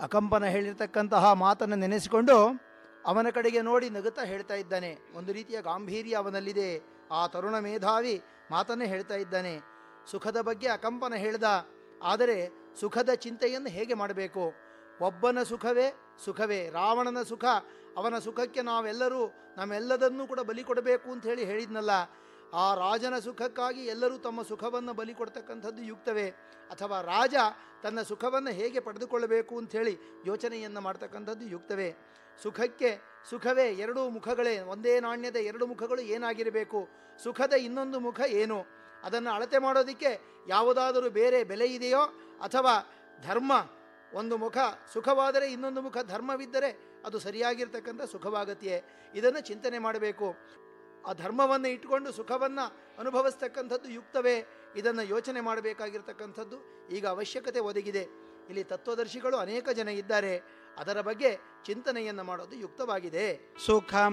ಅಕಂಪನ ಹೇಳಿರ್ತಕ್ಕಂತಹ ಮಾತನ್ನು ನೆನೆಸಿಕೊಂಡು ಅವನ ಕಡೆಗೆ ನೋಡಿ ನಗುತ್ತಾ ಹೇಳ್ತಾ ಇದ್ದಾನೆ ಒಂದು ರೀತಿಯ ಗಾಂಭೀರ್ಯ ಅವನಲ್ಲಿದೆ ಆ ತರುಣ ಮೇಧಾವಿ ಮಾತನ್ನೇ ಹೇಳ್ತಾ ಇದ್ದಾನೆ ಸುಖದ ಬಗ್ಗೆ ಅಕಂಪನ ಹೇಳ್ದ ಆದರೆ ಸುಖದ ಚಿಂತೆಯನ್ನು ಹೇಗೆ ಮಾಡಬೇಕು ಒಬ್ಬನ ಸುಖವೇ ಸುಖವೇ ರಾವಣನ ಸುಖ ಅವನ ಸುಖಕ್ಕೆ ನಾವೆಲ್ಲರೂ ನಮ್ಮೆಲ್ಲದನ್ನೂ ಕೂಡ ಬಲಿ ಕೊಡಬೇಕು ಅಂತ ಹೇಳಿ ಹೇಳಿದ್ನಲ್ಲ ಆ ರಾಜನ ಸುಖಕ್ಕಾಗಿ ಎಲ್ಲರೂ ತಮ್ಮ ಸುಖವನ್ನು ಬಲಿ ಕೊಡ್ತಕ್ಕಂಥದ್ದು ಯುಕ್ತವೇ ಅಥವಾ ರಾಜ ತನ್ನ ಸುಖವನ್ನು ಹೇಗೆ ಪಡೆದುಕೊಳ್ಳಬೇಕು ಅಂಥೇಳಿ ಯೋಚನೆಯನ್ನು ಮಾಡ್ತಕ್ಕಂಥದ್ದು ಯುಕ್ತವೇ ಸುಖಕ್ಕೆ ಸುಖವೇ ಎರಡೂ ಮುಖಗಳೇ ಒಂದೇ ನಾಣ್ಯದ ಎರಡು ಮುಖಗಳು ಏನಾಗಿರಬೇಕು ಸುಖದ ಇನ್ನೊಂದು ಮುಖ ಏನು ಅದನ್ನು ಅಳತೆ ಮಾಡೋದಕ್ಕೆ ಯಾವುದಾದರೂ ಬೇರೆ ಬೆಲೆ ಇದೆಯೋ ಅಥವಾ ಧರ್ಮ ಒಂದು ಮುಖ ಸುಖವಾದರೆ ಇನ್ನೊಂದು ಮುಖ ಧರ್ಮವಿದ್ದರೆ ಅದು ಸರಿಯಾಗಿರ್ತಕ್ಕಂಥ ಸುಖವಾಗತ್ತೆಯೇ ಇದನ್ನು ಚಿಂತನೆ ಮಾಡಬೇಕು ಆ ಧರ್ಮವನ್ನು ಇಟ್ಟುಕೊಂಡು ಸುಖವನ್ನು ಅನುಭವಿಸ್ತಕ್ಕಂಥದ್ದು ಯುಕ್ತವೇ ಇದನ್ನು ಯೋಚನೆ ಮಾಡಬೇಕಾಗಿರ್ತಕ್ಕಂಥದ್ದು ಈಗ ಅವಶ್ಯಕತೆ ಒದಗಿದೆ ಇಲ್ಲಿ ತತ್ವದರ್ಶಿಗಳು ಅನೇಕ ಜನ ಇದ್ದಾರೆ ಅದರ ಬಗ್ಗೆ ಚಿಂತನೆಯನ್ನು ಮಾಡೋದು ಯುಕ್ತವಾಗಿದೆ ಸುಖ